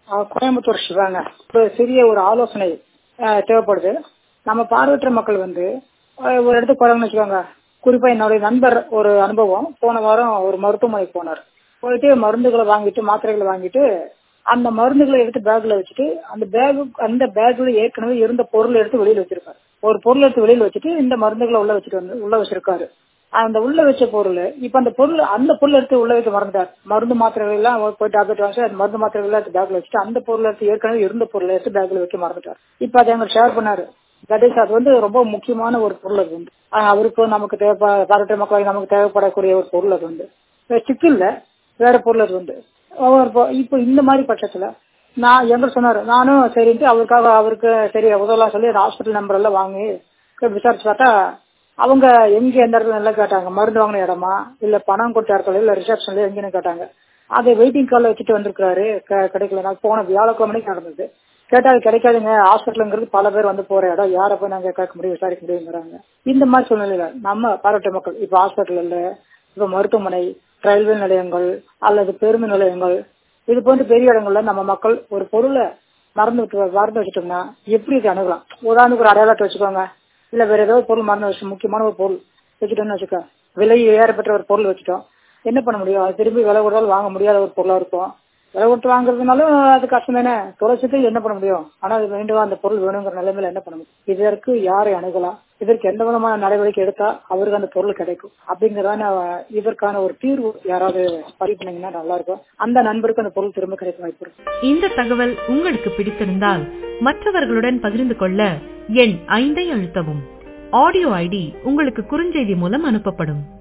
அஹ் கோயம்புத்தூர் சிவாங்க ஒரு சிறிய ஒரு ஆலோசனை அஹ், தேவைப்படுது நம்ம பார்வையற்ற மக்கள் வந்து அஹ், ஒரு இடத்துக்கு போறாங்கன்னு வச்சுக்கோங்க குறிப்பா என்னுடைய நண்பர் ஒரு அனுபவம் போன வாரம் ஒரு மருத்துவமனைக்கு போனார் போயிட்டு மருந்துகளை வாங்கிட்டு மாத்திரைகளை வாங்கிட்டு அந்த மருந்துகளை எடுத்து பேக்ல வச்சுட்டு அந்த பேக் அந்த பேக்ல ஏற்கனவே இருந்த பொருளை எடுத்து வெளியில வச்சிருக்காரு ஒரு பொருள் எடுத்து வெளியில வச்சுட்டு இந்த மருந்துகளை உள்ள வச்சுட்டு வந்து உள்ள வச்சிருக்காரு அந்த உள்ள வச்ச பொருள் இப்ப அந்த பொருள் அந்த பொருள் எடுத்து உள்ள வைக்க மறந்துட்டார் மருந்து மாத்திரைகள் எல்லாம் அவர் போய் டேப்லெட் வாங்கி அந்த மருந்து மாத்திரைகள் எல்லாம் எடுத்து பேக்ல வச்சுட்டு அந்த பொருள் எடுத்து ஏற்கனவே இருந்த பொருளை எடுத்து பேக்ல வைக்க மறந்துட்டார் இப்ப அதை எங்க ஷேர் பண்ணாரு தட் இஸ் அது வந்து ரொம்ப முக்கியமான ஒரு பொருள் அது வந்து ஆஹ் அவருக்கு நமக்கு தேவைப்பட பாராட்டு மக்களுக்கு நமக்கு தேவைப்படக்கூடிய ஒரு பொருள் அது வந்து ஸ்டிக் இல்ல வேற பொருள் அது வந்து அவர் இப்போ- இப்போ இந்த மாதிரி பட்சத்துல நான் எங்க சொன்னாரு நானும் சரின்ட்டு அவருக்காக அவருக்கு சரி உதவலாம் சொல்லி ஹாஸ்பிட்டல் நம்பர் எல்லாம் வாங்கி விசாரிச்சு பார்த்தா அவங்க எங்க எந்த இடத்துல நல்லா கேட்டாங்க மருந்து வாங்கின இடமா இல்ல பணம் கொடுத்த இடத்துல இல்ல ரிசப்ஷன்ல எங்கன்னு கேட்டாங்க அதை வெயிட்டிங் கால்ல வச்சுட்டு வந்திருக்காரு க- கிடைக்கல நான் போன வியாழக்கிழமைக்கு நடந்தது கேட்டா அது கிடைக்காதுங்க ஹாஸ்பிட்டலுங்கிறது பல பேர் வந்து போற இடம் யாரை போய் நாங்க கேட்க முடியும் விசாரிக்க முடியுங்கிறாங்க இந்த மாதிரி சூழ்நிலையில நம்ம பாராட்ட மக்கள் இப்ப ஹாஸ்பிட்டல் இல்ல இப்ப மருத்துவமனை ரயில்வே நிலையங்கள் அல்லது பேருந்து நிலையங்கள் இது போன்ற பெரிய இடங்கள்ல நம்ம மக்கள் ஒரு பொருளை மறந்து விட்டு மறந்து வச்சுட்டோம்னா எப்படி இதை அணுகலாம் உதாரணத்துக்கு ஒரு அடையாளத்தை வச்சுக்கோங்க இல்ல வேற ஏதோ ஒரு பொருள் மறந்து வச்சு முக்கியமான ஒரு பொருள் வச்சுட்டோம்னு வச்சுக்கோ விலை ஏறப்பட்ட ஒரு பொருள் வச்சுட்டோம் என்ன பண்ண முடியும் அது திரும்பி விலை கொடுத்தாலும் வாங்க முடியாத ஒரு பொருளா இருக்கும் விலை கொடுத்து வாங்குறதுனாலும் அது கஷ்டம் தானே தொலைச்சிட்டு என்ன பண்ண முடியும் ஆனா அது மீண்டும் அந்த பொருள் வேணுங்கிற நிலைமையில என்ன பண்ண முடியும் இதற்கு யாரை அணுகலாம் இதற்கு எந்த விதமான நடவடிக்கை எடுத்தா அவருக்கு அந்த பொருள் கிடைக்கும் அப்படிங்கறதான இதற்கான ஒரு தீர்வு யாராவது பதிவு பண்ணீங்கன்னா நல்லா இருக்கும் அந்த நண்பருக்கு அந்த பொருள் திரும்ப கிடைக்க வாய்ப்பு இருக்கு இந்த தகவல் உங்களுக்கு பிடித்திருந்தால் மற்றவர்களுடன் பகிர்ந்து கொள்ள எண் ஐந்தை அழுத்தவும் ஆடியோ ஐடி உங்களுக்கு குறுஞ்செய்தி மூலம் அனுப்பப்படும்